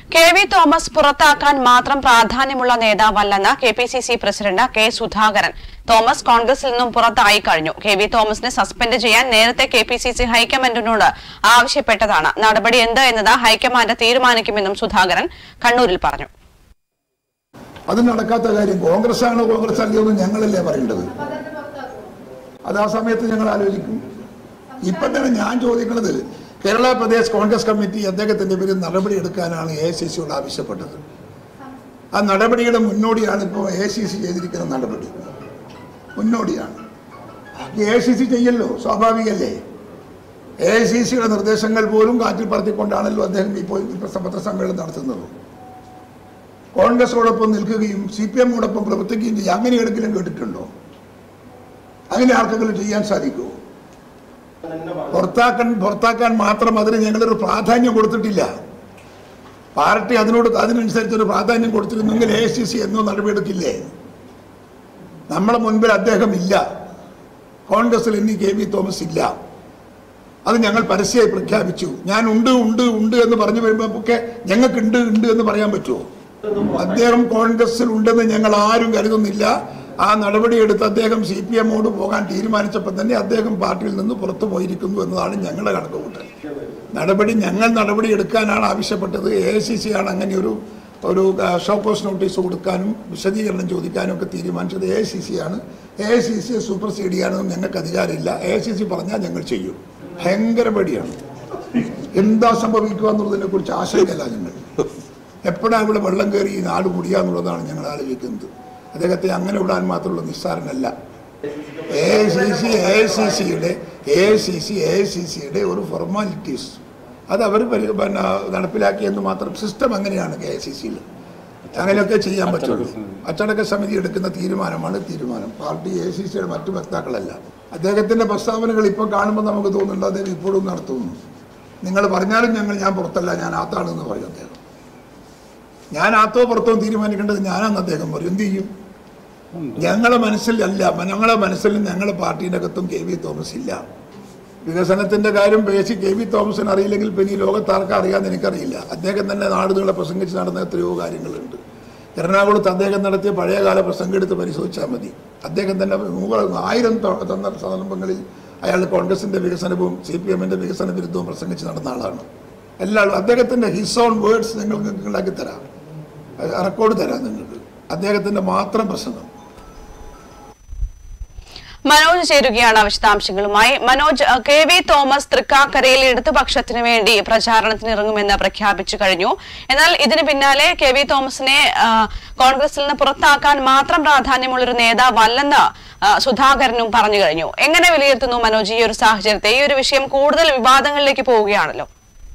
K V Thomas പുറത്താക്കാൻ മാത്രം പ്രാധാന്യമുള്ള നേതാവല്ലെന്ന് K P C C president K Sudhakaran Thomas കോൺഗ്രസിൽ നിന്നും പുറത്തായി കഴിഞ്ഞു കെ വി തോമസിനെ സസ്പെൻഡ് ചെയ്യാൻ നേരത്തെ കെ പി സി സി ഹൈക്കമാൻഡിനോട് ആവശ്യപ്പെട്ടതാണ് നടപടി എന്ത് എന്നത് ഹൈക്കമാൻഡ് തീരുമാനിക്കുമെന്നും സുധാകരൻ കണ്ണൂരിൽ പറഞ്ഞു അത് നടക്കാത്ത കാര്യം കോൺഗ്രസ് ആണോ കോൺഗ്രസ് അല്ലയോ എന്ന് ഞങ്ങളല്ലേ പറയേണ്ടത് അത് ആ സമയത്ത് ഞങ്ങൾ ആലോചിക്കും ഇപ്പം തന്നെ ഞാൻ ചോദിക്കുന്നത് കേരള പ്രദേശ് കോൺഗ്രസ് കമ്മിറ്റി അദ്ദേഹത്തിന്റെ പേരിൽ നടപടി എടുക്കാനാണ് എ സി സിയോട് ആവശ്യപ്പെട്ടത് ആ നടപടിയുടെ മുന്നോടിയാണ് ഇപ്പോൾ എ സി സി ചെയ്തിരിക്കുന്ന നടപടി മുന്നോടിയാണ് എ സി സി ചെയ്യല്ലോ സ്വാഭാവികല്ലേ എ സി സിയുടെ നിർദ്ദേശങ്ങൾ പോലും കാറ്റിൽ പറത്തിക്കൊണ്ടാണല്ലോ അദ്ദേഹം ഇപ്പോൾ ഇപ്പോൾ പത്രസമ്മേളനം നടത്തുന്നത് കോൺഗ്രസോടൊപ്പം നിൽക്കുകയും സി പി എമ്മോടൊപ്പം പ്രവർത്തിക്കുകയും ചെയ്യും അങ്ങനെ എടുക്കലും കേട്ടിട്ടുണ്ടോ അങ്ങനെ ആർക്കെങ്കിലും ചെയ്യാൻ സാധിക്കുമോ പുറത്താക്കാൻ പുറത്താക്കാൻ മാത്രം അതിന് ഞങ്ങളൊരു പ്രാധാന്യം കൊടുത്തിട്ടില്ല പാർട്ടി അതിനോട് അതിനനുസരിച്ച് ഒരു പ്രാധാന്യം കൊടുത്തിരുന്നെങ്കിൽ എ സി സി എന്നോ നടപടിയെടുക്കില്ലേ നമ്മളെ മുൻപിൽ അദ്ദേഹം ഇല്ല കോൺഗ്രസിൽ ഇനി കെ വി തോമസ് ഇല്ല അത് ഞങ്ങൾ പരസ്യമായി പ്രഖ്യാപിച്ചു ഞാൻ ഉണ്ട് ഉണ്ട് ഉണ്ട് എന്ന് പറഞ്ഞു വരുമ്പോൾ ഒക്കെ ഞങ്ങൾക്ക് ഉണ്ട് ഉണ്ട് എന്ന് പറയാൻ പറ്റുമോ അദ്ദേഹം കോൺഗ്രസിൽ ഉണ്ടെന്ന് ഞങ്ങൾ ആരും കരുതുന്നില്ല ആ നടപടിയെടുത്ത് അദ്ദേഹം സി പി എമ്മോട് പോകാൻ തീരുമാനിച്ചപ്പോൾ തന്നെ അദ്ദേഹം പാർട്ടിയിൽ നിന്ന് പുറത്തു പോയിരിക്കുന്നു എന്നതാണ് ഞങ്ങളുടെ കണക്കുകൂട്ടൽ നടപടി ഞങ്ങൾ നടപടി എടുക്കാനാണ് ആവശ്യപ്പെട്ടത് എ സി സി ആണ് അങ്ങനെ ഒരു ഒരു ഷോക്കോസ് നോട്ടീസ് കൊടുക്കാനും വിശദീകരണം ചോദിക്കാനും ഒക്കെ തീരുമാനിച്ചത് എ സി സി ആണ് എ സി സിയെ സൂപ്പർസീഡ് ചെയ്യാനൊന്നും ഞങ്ങൾക്ക് അധികാരമില്ല എ സി സി പറഞ്ഞാൽ ഞങ്ങൾ ചെയ്യും ഭയങ്കര പേടിയാണ് എന്താ സംഭവിക്കുക എന്നുള്ളതിനെ കുറിച്ച് ആശങ്കയില്ല ഞങ്ങൾ എപ്പോഴാണ് ഇവിടെ വെള്ളം കയറി ഈ നാട് മുടിയുക എന്നുള്ളതാണ് ഞങ്ങൾ ആലോചിക്കുന്നത് അദ്ദേഹത്തെ അങ്ങനെ വിടാൻ മാത്രമുള്ള നിസ്സാരനല്ല A C C A C സിയുടെ A C C A C സിയുടെ ഒരു ഫോർമാലിറ്റീസ് അത് അവർ പരി പിന്നെ നടപ്പിലാക്കിയെന്ന് മാത്രം സിസ്റ്റം അങ്ങനെയാണ് കെ എ സി സിയിൽ അങ്ങനെയൊക്കെ ചെയ്യാൻ പറ്റുള്ളൂ അച്ചടക്ക സമിതി എടുക്കുന്ന തീരുമാനമാണ് തീരുമാനം പാർട്ടി എ സി സിയുടെ മറ്റു വക്താക്കളല്ല അദ്ദേഹത്തിൻ്റെ പ്രസ്താവനകൾ ഇപ്പോൾ കാണുമ്പോൾ നമുക്ക് തോന്നുന്നുണ്ട് അദ്ദേഹം ഇപ്പോഴും നടത്തുന്നു നിങ്ങൾ പറഞ്ഞാലും ഞങ്ങൾ ഞാൻ പുറത്തല്ല ഞാൻ ആത്താണെന്ന് പറയും അദ്ദേഹം ഞാൻ ആത്തോ പുറത്തോ തീരുമാനിക്കേണ്ടത് ഞാനാന്ന് അദ്ദേഹം പറയും എന്ത് ചെയ്യും ഞങ്ങളെ മനസ്സിലല്ല ഞങ്ങളെ മനസ്സിൽ ഞങ്ങളെ പാർട്ടിയുടെ അകത്തും കെ വി തോമസ് ഇല്ല വികസനത്തിന്റെ കാര്യം പേശി കെ വി തോമസിന് അറിയില്ലെങ്കിൽ പിന്നെ ഈ ലോകത്താർക്ക് അറിയാമെന്ന് എനിക്കറിയില്ല അദ്ദേഹം തന്നെ നാടുകളെ പ്രസംഗിച്ച് നടന്ന എത്രയോ കാര്യങ്ങളുണ്ട് എറണാകുളത്ത് അദ്ദേഹം നടത്തിയ പഴയകാല പ്രസംഗം എടുത്ത് പരിശോധിച്ചാൽ മതി അദ്ദേഹം തന്നെ നൂറ് ആയിരം ത- തന്ന സന്ദർഭങ്ങളിൽ അയാൾ കോൺഗ്രസിന്റെ വികസനവും സി പി എമ്മിന്റെ വികസന വിരുദ്ധവും പ്രസംഗിച്ച് നടന്ന ആളാണ് എല്ലാവരും അദ്ദേഹത്തിന്റെ ഹിസ് ഓൺ വേർഡ്സ് നിങ്ങൾക്ക് ഉണ്ടാക്കി തരാം അത് റെക്കോർഡ് തരാം നിങ്ങൾക്ക് അദ്ദേഹത്തിന്റെ മാത്രം പ്രസംഗം മനോജ് ചേരുകയാണ് വിശദാംശങ്ങളുമായി മനോജ് അഹ് കെ വി തോമസ് തൃക്കാക്കരയിൽ ഇടതുപക്ഷത്തിന് വേണ്ടി പ്രചാരണത്തിന് ഇറങ്ങുമെന്ന് പ്രഖ്യാപിച്ചു കഴിഞ്ഞു എന്നാൽ ഇതിന് പിന്നാലെ കെ വി തോമസിനെ അഹ്, കോൺഗ്രസിൽ നിന്ന് പുറത്താക്കാൻ മാത്രം പ്രാധാന്യമുള്ള ഒരു നേതാവല്ലെന്ന് അഹ്, സുധാകരനും പറഞ്ഞു കഴിഞ്ഞു എങ്ങനെ വിലയിരുത്തുന്നു മനോജ് ഈ ഒരു സാഹചര്യത്തെ ഈ ഒരു വിഷയം കൂടുതൽ വിവാദങ്ങളിലേക്ക് പോവുകയാണല്ലോ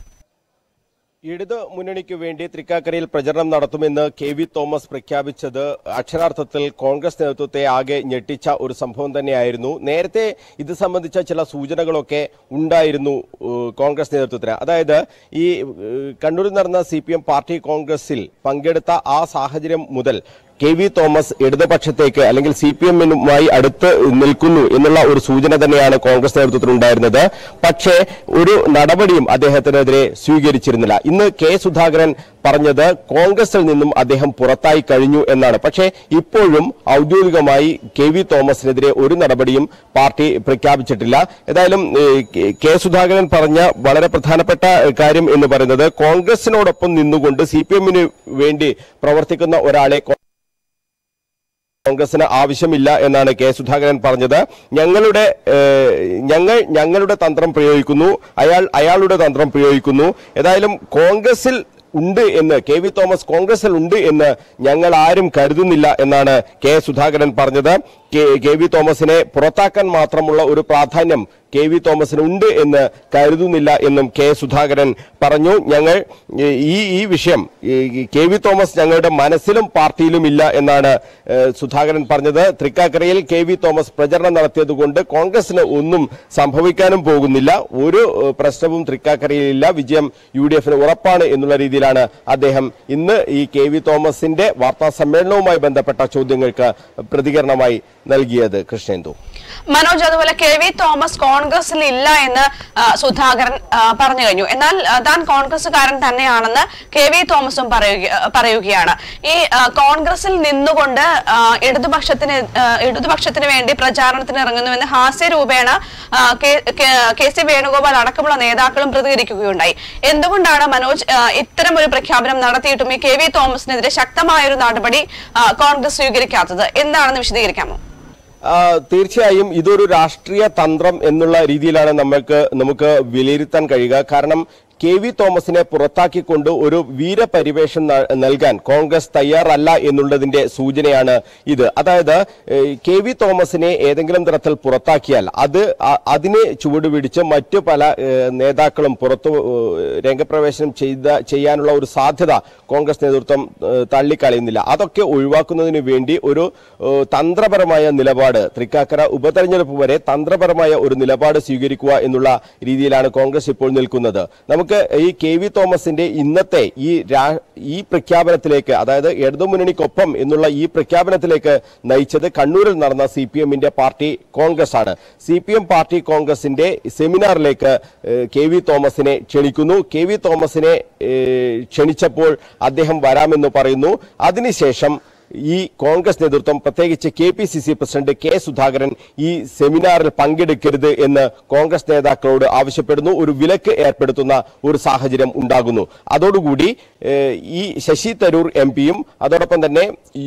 ഇടത് മുന്നണിക്ക് വേണ്ടി തൃക്കാക്കരയിൽ പ്രചരണം നടത്തുമെന്ന് കെ വി തോമസ് പ്രഖ്യാപിച്ചത് അക്ഷരാർത്ഥത്തിൽ കോൺഗ്രസ് നേതൃത്വത്തെ ആകെ ഞെട്ടിച്ച ഒരു സംഭവം തന്നെയായിരുന്നു നേരത്തെ ഇത് സംബന്ധിച്ച ചില സൂചനകളൊക്കെ ഉണ്ടായിരുന്നു ഏഹ്, കോൺഗ്രസ് നേതൃത്വത്തിന് അതായത് ഈ ഏഹ്, കണ്ണൂരിൽ നടന്ന സി പാർട്ടി കോൺഗ്രസിൽ പങ്കെടുത്ത ആ സാഹചര്യം മുതൽ കെ വി തോമസ് ഇടതുപക്ഷത്തേക്ക് അല്ലെങ്കിൽ സി പി എമ്മിനുമായി അടുത്ത് നിൽക്കുന്നു എന്നുള്ള ഒരു സൂചന തന്നെയാണ് കോൺഗ്രസ് നേതൃത്വത്തിനുണ്ടായിരുന്നത് പക്ഷേ ഒരു നടപടിയും അദ്ദേഹത്തിനെതിരെ സ്വീകരിച്ചിരുന്നില്ല ഇന്ന് കെ സുധാകരൻ പറഞ്ഞത് കോൺഗ്രസിൽ നിന്നും അദ്ദേഹം പുറത്തായി കഴിഞ്ഞു എന്നാണ് പക്ഷേ ഇപ്പോഴും ഔദ്യോഗികമായി കെ വി തോമസിനെതിരെ ഒരു നടപടിയും പാർട്ടി പ്രഖ്യാപിച്ചിട്ടില്ല ഏതായാലും ഏഹ്, കെ- കെ സുധാകരൻ പറഞ്ഞ വളരെ പ്രധാനപ്പെട്ട കാര്യം എന്ന് പറയുന്നത് കോൺഗ്രസിനോടൊപ്പം നിന്നുകൊണ്ട് സി പി എമ്മിന് വേണ്ടി പ്രവർത്തിക്കുന്ന ഒരാളെ കോൺഗ്രസിന് ആവശ്യമില്ല എന്നാണ് കെ സുധാകരൻ പറഞ്ഞത് ഞങ്ങളുടെ ഏഹ്, ഞങ്ങൾ ഞങ്ങളുടെ തന്ത്രം പ്രയോഗിക്കുന്നു അയാൾ അയാളുടെ തന്ത്രം പ്രയോഗിക്കുന്നു ഏതായാലും കോൺഗ്രസിൽ ഉണ്ട് എന്ന് കെ വി തോമസ് കോൺഗ്രസിൽ ഉണ്ട് എന്ന് ഞങ്ങൾ ആരും കരുതുന്നില്ല എന്നാണ് കെ സുധാകരൻ പറഞ്ഞത് കെ കെ വി തോമസിനെ പുറത്താക്കാൻ മാത്രമുള്ള ഒരു പ്രാധാന്യം കെ വി തോമസിന് ഉണ്ട് എന്ന് കരുതുന്നില്ല എന്നും കെ സുധാകരൻ പറഞ്ഞു ഞങ്ങൾ ഈ- ഈ ഈ വിഷയം ഈ കെ വി തോമസ് ഞങ്ങളുടെ മനസ്സിലും പാർട്ടിയിലും ഇല്ല എന്നാണ് ഏഹ്, സുധാകരൻ പറഞ്ഞത് തൃക്കാക്കരയിൽ കെ വി തോമസ് പ്രചരണം നടത്തിയതുകൊണ്ട് കോൺഗ്രസിന് ഒന്നും സംഭവിക്കാനും പോകുന്നില്ല ഒരു ഏഹ്, പ്രശ്നവും തൃക്കാക്കരയിലില്ല വിജയം യു ഡി എഫിന് ഉറപ്പാണ് എന്നുള്ള രീതിയിലാണ് അദ്ദേഹം ഇന്ന് ഈ കെ വി തോമസിന്റെ വാർത്താ സമ്മേളനവുമായി ബന്ധപ്പെട്ട ചോദ്യങ്ങൾക്ക് പ്രതികരണമായി നൽകിയത് കൃഷ്ണേന്ദു മനോജ് അതുപോലെ കെ വി തോമസ് കോൺഗ്രസിൽ ഇല്ല എന്ന് ആ, സുധാകരൻ ആ, പറഞ്ഞു കഴിഞ്ഞു എന്നാൽ ആ, താൻ കോൺഗ്രസ്സുകാരൻ തന്നെയാണെന്ന് കെ വി തോമസും പറയുക പറയുകയാണ് ഈ ആ, കോൺഗ്രസിൽ നിന്നുകൊണ്ട് ആ, ഇടതുപക്ഷത്തിന് ആ, ഇടതുപക്ഷത്തിന് വേണ്ടി പ്രചാരണത്തിന് ഇറങ്ങുന്നുവെന്ന് ഹാസ്യരൂപേണ ആ, K- K- K C Venugopal അടക്കമുള്ള നേതാക്കളും പ്രതികരിക്കുകയുണ്ടായി എന്തുകൊണ്ടാണ് മനോജ് ആ, ഇത്തരം ഒരു പ്രഖ്യാപനം നടത്തിയിട്ടും ഈ കെ വി തോമസിനെതിരെ ശക്തമായ ഒരു നടപടി ആ, കോൺഗ്രസ് സ്വീകരിക്കാത്തത് എന്താണെന്ന് വിശദീകരിക്കാമോ ആ, തീർച്ചയായും ഇതൊരു രാഷ്ട്രീയ തന്ത്രം എന്നുള്ള രീതിയിലാണ് നമ്മൾക്ക് നമുക്ക് വിലയിരുത്താൻ കഴിയുക കാരണം കെ വി തോമസിനെ പുറത്താക്കിക്കൊണ്ട് ഒരു വീരപരിവേഷം ന- നൽകാൻ കോൺഗ്രസ് തയ്യാറല്ല എന്നുള്ളതിന്റെ സൂചനയാണ് ഇത് അതായത് ഏഹ്, കെ വി തോമസിനെ ഏതെങ്കിലും തരത്തിൽ പുറത്താക്കിയാൽ അത് അ- അതിനെ ചുവടുപിടിച്ച് മറ്റു പല ഏഹ്, നേതാക്കളും പുറത്തു ഏഹ്, രംഗപ്രവേശനം ചെയ്ത ചെയ്യാനുള്ള ഒരു സാധ്യത കോൺഗ്രസ് നേതൃത്വം ഏഹ്, തള്ളിക്കളയുന്നില്ല അതൊക്കെ ഒഴിവാക്കുന്നതിന് വേണ്ടി ഒരു ഏഹ്, തന്ത്രപരമായ നിലപാട് തൃക്കാക്കര ഉപതെരഞ്ഞെടുപ്പ് വരെ തന്ത്രപരമായ ഒരു നിലപാട് സ്വീകരിക്കുക എന്നുള്ള രീതിയിലാണ് കോൺഗ്രസ് ഇപ്പോൾ നിൽക്കുന്നത് നമുക്ക് ഈ കെ വി തോമസിന്റെ ഇന്നത്തെ ഈ രാ- ഈ പ്രഖ്യാപനത്തിലേക്ക് അതായത് ഇടതുമുന്നണിക്കൊപ്പം എന്നുള്ള ഈ പ്രഖ്യാപനത്തിലേക്ക് നയിച്ചത് കണ്ണൂരിൽ നടന്ന സി പി എമ്മിന്റെ പാർട്ടി കോൺഗ്രസ് ആണ് സി പി എം പാർട്ടി കോൺഗ്രസിന്റെ സെമിനാറിലേക്ക് ഏഹ്, കെ വി തോമസിനെ ക്ഷണിക്കുന്നു കെ വി തോമസിനെ ഏഹ്, ക്ഷണിച്ചപ്പോൾ അദ്ദേഹം വരാമെന്ന് പറയുന്നു അതിനുശേഷം ഈ കോൺഗ്രസ് നേതൃത്വം പ്രത്യേകിച്ച് K P C C president K Sudhakaran ഈ സെമിനാറിൽ പങ്കെടുക്കരുത് എന്ന് കോൺഗ്രസ് നേതാക്കളോട് ആവശ്യപ്പെടുന്നു ഒരു വിലക്ക് ഏർപ്പെടുത്തുന്ന ഒരു സാഹചര്യം ഉണ്ടാകുന്നു അതോടുകൂടി ഏഹ്, ഈ ശശി തരൂർ എം പിയും അതോടൊപ്പം തന്നെ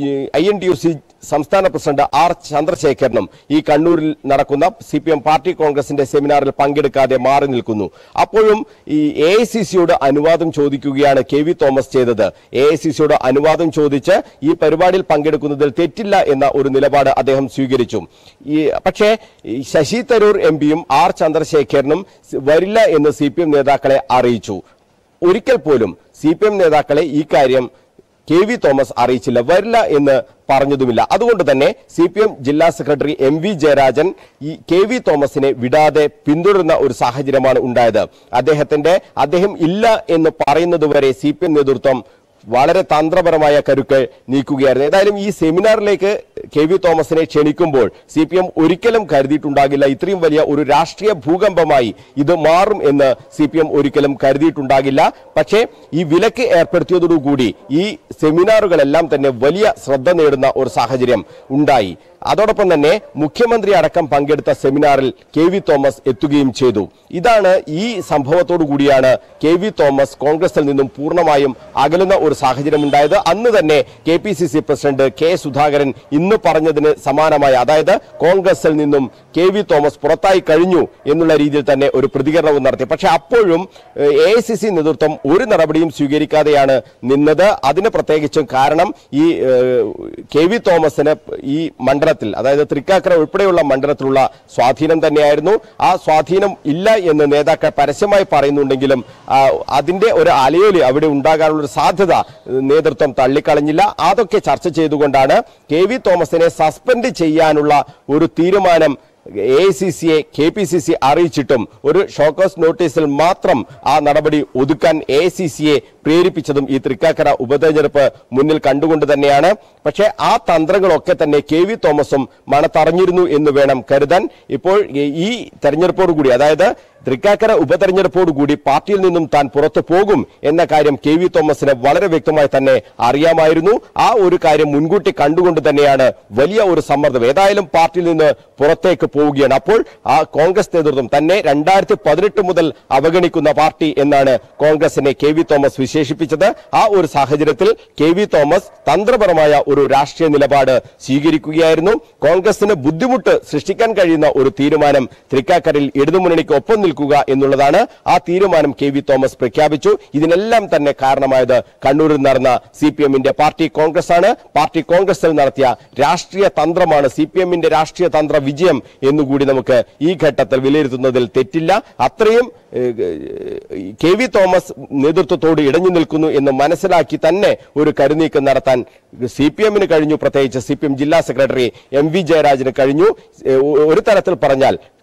I N D U C സംസ്ഥാന പ്രസിഡന്റ് ആർ ചന്ദ്രശേഖരനും ഈ കണ്ണൂരിൽ നടക്കുന്ന സി പി എം പാർട്ടി കോൺഗ്രസിന്റെ സെമിനാറിൽ പങ്കെടുക്കാതെ മാറി നിൽക്കുന്നു അപ്പോഴും ഈ എ ഐ സി സിയോട് അനുവാദം ചോദിക്കുകയാണ് കെ വി തോമസ് ചെയ്തത് എ ഐ സി സിയോട് അനുവാദം ചോദിച്ച് ഈ പരിപാടിയിൽ പങ്കെടുക്കുന്നതിൽ തെറ്റില്ല എന്ന ഒരു നിലപാട് അദ്ദേഹം സ്വീകരിച്ചു ഈ പക്ഷേ ഈ ശശി തരൂർ എം പിയും ആർ ചന്ദ്രശേഖരനും വരില്ല എന്ന് സി പി എം നേതാക്കളെ അറിയിച്ചു ഒരിക്കൽ പോലും സി പി എം നേതാക്കളെ ഈ കാര്യം കെ വി തോമസ് അറിയിച്ചില്ല വരില്ല എന്ന് പറഞ്ഞതുമില്ല അതുകൊണ്ട് തന്നെ സി പി എം ജില്ലാ സെക്രട്ടറി എം വി ജയരാജൻ ഈ കെ വി തോമസിനെ വിടാതെ പിന്തുടരുന്ന ഒരു സാഹചര്യമാണ് ഉണ്ടായത് അദ്ദേഹത്തിന്റെ അദ്ദേഹം ഇല്ല എന്ന് പറയുന്നതുവരെ സി പി എം നേതൃത്വം വളരെ തന്ത്രപരമായ കരുക്കൾ നീക്കുകയായിരുന്നു ഏതായാലും ഈ സെമിനാറിലേക്ക് കെ വി തോമസിനെ ക്ഷണിക്കുമ്പോൾ സി പി എം ഒരിക്കലും കരുതിയിട്ടുണ്ടാകില്ല ഇത്രയും വലിയ ഒരു രാഷ്ട്രീയ ഭൂകമ്പമായി ഇത് മാറും എന്ന് സി പി എം ഒരിക്കലും കരുതിയിട്ടുണ്ടാകില്ല പക്ഷേ ഈ വിലക്ക് ഏർപ്പെടുത്തിയതോടുകൂടി ഈ സെമിനാറുകളെല്ലാം തന്നെ വലിയ ശ്രദ്ധ നേടുന്ന ഒരു സാഹചര്യം ഉണ്ടായി അതോടൊപ്പം തന്നെ മുഖ്യമന്ത്രി അടക്കം പങ്കെടുത്ത സെമിനാറിൽ കെ വി തോമസ് എത്തുകയും ചെയ്തു ഇതാണ് ഈ സംഭവത്തോടു കൂടിയാണ് കെ വി തോമസ് കോൺഗ്രസിൽ നിന്നും പൂർണ്ണമായും അകലുന്ന ഒരു സാഹചര്യം ഉണ്ടായത് അന്ന് തന്നെ K P C C president K Sudhakaran ഇന്ന് പറഞ്ഞതിന് സമാനമായ അതായത് കോൺഗ്രസിൽ നിന്നും കെ വി തോമസ് പുറത്തായി കഴിഞ്ഞു എന്നുള്ള രീതിയിൽ തന്നെ ഒരു പ്രതികരണവും നടത്തി പക്ഷെ അപ്പോഴും എ ഐ സി സി നേതൃത്വം ഒരു നടപടിയും സ്വീകരിക്കാതെയാണ് നിന്നത് അതിന് പ്രത്യേകിച്ചും കാരണം ഈ ഏഹ്, കെ വി തോമസിന് ഈ മണ്ഡലത്തിൽ അതായത് തൃക്കാക്കര ഉൾപ്പെടെയുള്ള മണ്ഡലത്തിലുള്ള സ്വാധീനം തന്നെയായിരുന്നു ആ സ്വാധീനം ഇല്ല എന്ന് നേതാക്കൾ പരസ്യമായി പറയുന്നുണ്ടെങ്കിലും ആ, അതിന്റെ ഒരു അലയൊലി അവിടെ ഉണ്ടാകാനുള്ള ഒരു സാധ്യത ഏഹ്, നേതൃത്വം തള്ളിക്കളഞ്ഞില്ല അതൊക്കെ ചർച്ച ചെയ്തുകൊണ്ടാണ് കെ വി തോമസിനെ സസ്പെൻഡ് ചെയ്യാനുള്ള ഒരു തീരുമാനം എ ഐ സി സിയെ കെ പി സി സി അറിയിച്ചിട്ടും ഒരു ഷോക്കോസ് നോട്ടീസിൽ മാത്രം ആ നടപടി ഒതുക്കാൻ എ ഐ സി സിയെ പ്രേരിപ്പിച്ചതും ഈ തൃക്കാക്കര ഉപതെരഞ്ഞെടുപ്പ് മുന്നിൽ കണ്ടുകൊണ്ട് തന്നെയാണ് പക്ഷേ ആ തന്ത്രങ്ങളൊക്കെ തന്നെ കെ വി തോമസും മണത്തറിഞ്ഞിരുന്നു എന്ന് വേണം കരുതാൻ ഇപ്പോൾ ഈ- ഈ തെരഞ്ഞെടുപ്പോടുകൂടി അതായത് തൃക്കാക്കര ഉപതെരഞ്ഞെടുപ്പോടുകൂടി പാർട്ടിയിൽ നിന്നും താൻ പുറത്തു പോകും എന്ന കാര്യം കെ വി തോമസിന് വളരെ വ്യക്തമായി തന്നെ അറിയാമായിരുന്നു ആ ഒരു കാര്യം മുൻകൂട്ടി കണ്ടുകൊണ്ട് തന്നെയാണ് വലിയ ഒരു സമ്മർദ്ദം ഏതായാലും പാർട്ടിയിൽ നിന്ന് പുറത്തേക്ക് പോവുകയാണ് അപ്പോൾ ആ കോൺഗ്രസ് നേതൃത്വം തന്നെ രണ്ടായിരത്തി പതിനെട്ട് മുതൽ അവഗണിക്കുന്ന പാർട്ടി എന്നാണ് കോൺഗ്രസിനെ കെ വി തോമസ് വിശേഷിപ്പിച്ചത് ആ ഒരു സാഹചര്യത്തിൽ കെ വി തോമസ് തന്ത്രപരമായ ഒരു രാഷ്ട്രീയ നിലപാട് സ്വീകരിക്കുകയായിരുന്നു കോൺഗ്രസിന് ബുദ്ധിമുട്ട് സൃഷ്ടിക്കാൻ കഴിയുന്ന ഒരു തീരുമാനം തൃക്കാക്കരയിൽ ഇടതുമുന്നണിക്ക് ഒപ്പം നിൽക്കുക എന്നുള്ളതാണ് ആ തീരുമാനം കെ വി തോമസ് പ്രഖ്യാപിച്ചു ഇതിനെല്ലാം തന്നെ കാരണമായത് കണ്ണൂരിൽ നടന്ന സി പി എമ്മിന്റെ പാർട്ടി കോൺഗ്രസ് ആണ് പാർട്ടി കോൺഗ്രസിൽ നടത്തിയ രാഷ്ട്രീയ തന്ത്രമാണ് സി പി എമ്മിന്റെ രാഷ്ട്രീയ തന്ത്ര വിജയം എന്നുകൂടി നമുക്ക് ഈ ഘട്ടത്തിൽ വിലയിരുത്തുന്നതിൽ തെറ്റില്ല അത്രയും ഏഹ്, കെ വി തോമസ് നേതൃത്വത്തോട് ഇടഞ്ഞു നിൽക്കുന്നു എന്ന് മനസ്സിലാക്കി തന്നെ ഒരു കരുനീക്കം നടത്താൻ സി പി എമ്മിന് കഴിഞ്ഞു പ്രത്യേകിച്ച് സി പി എം ജില്ലാ സെക്രട്ടറി എം വി ജയരാജന് കഴിഞ്ഞു ഏഹ്, ഒരു തരത്തിൽ പറഞ്ഞാൽ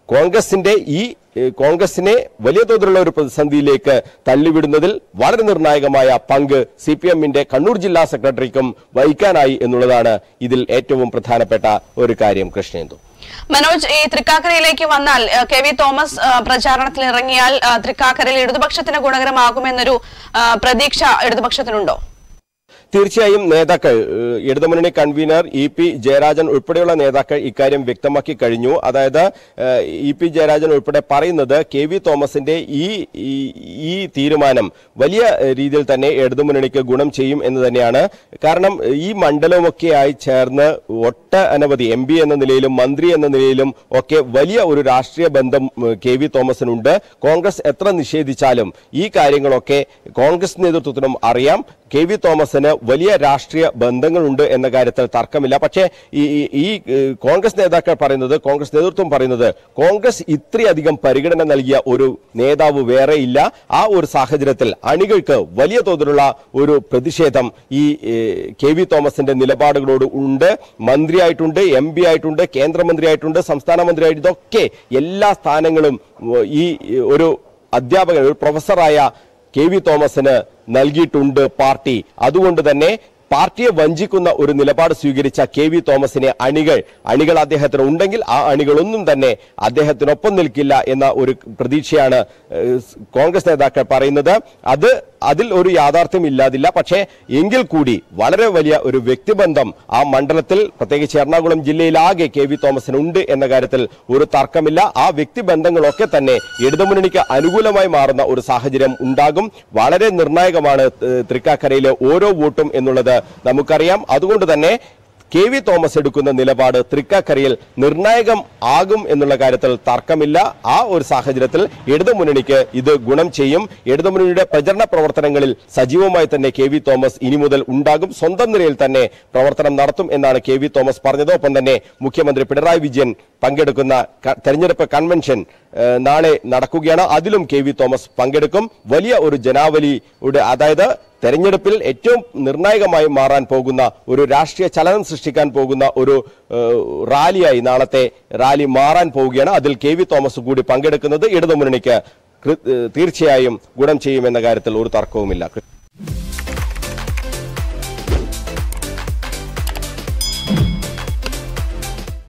കോൺഗ്രസിന്റെ ഈ ഏഹ്, കോൺഗ്രസിനെ വലിയ തോതിലുള്ള ഒരു പ്രതിസന്ധിയിലേക്ക് തള്ളിവിടുന്നതിൽ വളരെ നിർണായകമായ പങ്ക് സി പി എമ്മിന്റെ കണ്ണൂർ ജില്ലാ സെക്രട്ടറിക്കും വഹിക്കാനായി എന്നുള്ളതാണ് ഇതിൽ ഏറ്റവും പ്രധാനപ്പെട്ട ഒരു കാര്യം കൃഷ്ണേന്ദു മനോജ് ഈ തൃക്കാക്കരയിലേക്ക് വന്നാൽ ആ, കെ വി തോമസ് ആ, പ്രചാരണത്തിൽ ഇറങ്ങിയാൽ ആ, തൃക്കാക്കരയിൽ ഇടതുപക്ഷത്തിന് ഗുണകരമാകുമെന്നൊരു ആ, പ്രതീക്ഷ ഇടതുപക്ഷത്തിനുണ്ടോ തീർച്ചയായും നേതാക്കൾ ഏഹ്, ഇടതുമുന്നണി കൺവീനർ ഇ പി ജയരാജൻ ഉൾപ്പെടെയുള്ള നേതാക്കൾ ഇക്കാര്യം വ്യക്തമാക്കി കഴിഞ്ഞു അതായത് ഏഹ്, ഇ പി ജയരാജൻ ഉൾപ്പെടെ പറയുന്നത് കെ വി തോമസിന്റെ ഈ ഈ- ഈ തീരുമാനം വലിയ ഏഹ്, രീതിയിൽ തന്നെ ഇടതുമുന്നണിക്ക് ഗുണം ചെയ്യും എന്ന് തന്നെയാണ് കാരണം ഏഹ്, ഈ മണ്ഡലമൊക്കെയായി ചേർന്ന് ഒട്ട അനവധി എം പി എന്ന നിലയിലും മന്ത്രി എന്ന നിലയിലും ഒക്കെ വലിയ ഒരു രാഷ്ട്രീയ ബന്ധം ഏഹ്, കെ വി തോമസിനുണ്ട് കോൺഗ്രസ് എത്ര നിഷേധിച്ചാലും ഈ കാര്യങ്ങളൊക്കെ കോൺഗ്രസ് നേതൃത്വത്തിനും അറിയാം കെ വി തോമസിന് വലിയ രാഷ്ട്രീയ ബന്ധങ്ങളുണ്ട് എന്ന കാര്യത്തിൽ തർക്കമില്ല പക്ഷേ ഈ ഈ- ഈ ഏഹ്, കോൺഗ്രസ് നേതാക്കൾ പറയുന്നത് കോൺഗ്രസ് നേതൃത്വം പറയുന്നത് കോൺഗ്രസ് ഇത്രയധികം പരിഗണന നൽകിയ ഒരു നേതാവ് വേറെ ഇല്ല ആ ഒരു സാഹചര്യത്തിൽ അണികൾക്ക് വലിയ തോതിലുള്ള ഒരു പ്രതിഷേധം ഈ ഏഹ്, കെ വി തോമസിന്റെ നിലപാടുകളോട് ഉണ്ട് മന്ത്രിയായിട്ടുണ്ട് എം പി ആയിട്ടുണ്ട് കേന്ദ്രമന്ത്രിയായിട്ടുണ്ട് സംസ്ഥാന മന്ത്രിയായിട്ട് ഇതൊക്കെ എല്ലാ സ്ഥാനങ്ങളും ഉം, ഈ ഒരു അധ്യാപകൻ ഒരു പ്രൊഫസറായ കെ വി തോമസിന് നൽകിയിട്ടുണ്ട് പാർട്ടി അതുകൊണ്ട് തന്നെ പാർട്ടിയെ വഞ്ചിക്കുന്ന ഒരു നിലപാട് സ്വീകരിച്ച കെ വി തോമസിനെ അണികൾ അണികൾ അദ്ദേഹത്തിന് ഉണ്ടെങ്കിൽ ആ അണികളൊന്നും തന്നെ അദ്ദേഹത്തിനൊപ്പം നിൽക്കില്ല എന്ന ഒരു പ്രതീക്ഷയാണ് ഏഹ്, കോൺഗ്രസ് നേതാക്കൾ പറയുന്നത് അത് അതിൽ ഒരു യാഥാർത്ഥ്യം ഇല്ലാതില്ല പക്ഷേ എങ്കിൽ കൂടി വളരെ വലിയ ഒരു വ്യക്തിബന്ധം ആ മണ്ഡലത്തിൽ പ്രത്യേകിച്ച് എറണാകുളം ജില്ലയിലാകെ കെ വി തോമസിനുണ്ട് എന്ന കാര്യത്തിൽ ഒരു തർക്കമില്ല ആ വ്യക്തിബന്ധങ്ങളൊക്കെ തന്നെ ഇടതുമുന്നണിക്ക് അനുകൂലമായി മാറുന്ന ഒരു സാഹചര്യം ഉണ്ടാകും വളരെ നിർണായകമാണ് ഏഹ്, തൃക്കാക്കരയിലെ ഓരോ വോട്ടും എന്നുള്ളത് നമുക്കറിയാം അതുകൊണ്ട് തന്നെ കെ വി തോമസ് എടുക്കുന്ന നിലപാട് തൃക്കാക്കരയിൽ നിർണായകം ആകും എന്നുള്ള കാര്യത്തിൽ തർക്കമില്ല ആ ഒരു സാഹചര്യത്തിൽ ഇടതുമുന്നണിക്ക് ഇത് ഗുണം ചെയ്യും ഇടതുമുന്നണിയുടെ പ്രചരണ പ്രവർത്തനങ്ങളിൽ സജീവമായി തന്നെ കെ വി തോമസ് ഇനി മുതൽ ഉണ്ടാകും സ്വന്തം നിലയിൽ തന്നെ പ്രവർത്തനം നടത്തും എന്നാണ് കെ വി തോമസ് പറഞ്ഞത് ഒപ്പം തന്നെ മുഖ്യമന്ത്രി പിണറായി വിജയൻ പങ്കെടുക്കുന്ന ക- തെരഞ്ഞെടുപ്പ് കൺവെൻഷൻ ഏഹ്, നാളെ നടക്കുകയാണ് അതിലും കെ വി തോമസ് പങ്കെടുക്കും വലിയ ഒരു ജനാവലിയുടെ അതായത് തെരഞ്ഞെടുപ്പിൽ ഏറ്റവും നിർണായകമായി മാറാൻ പോകുന്ന ഒരു രാഷ്ട്രീയ ചലനം സൃഷ്ടിക്കാൻ പോകുന്ന ഒരു ഏഹ്, റാലിയായി നാളത്തെ റാലി മാറാൻ പോവുകയാണ് അതിൽ കെ വി തോമസ് കൂടി പങ്കെടുക്കുന്നത് ഇടതുമുന്നണിക്ക് കൃ- ഏഹ്, തീർച്ചയായും ഗുണം ചെയ്യുമെന്ന കാര്യത്തിൽ ഒരു തർക്കവുമില്ല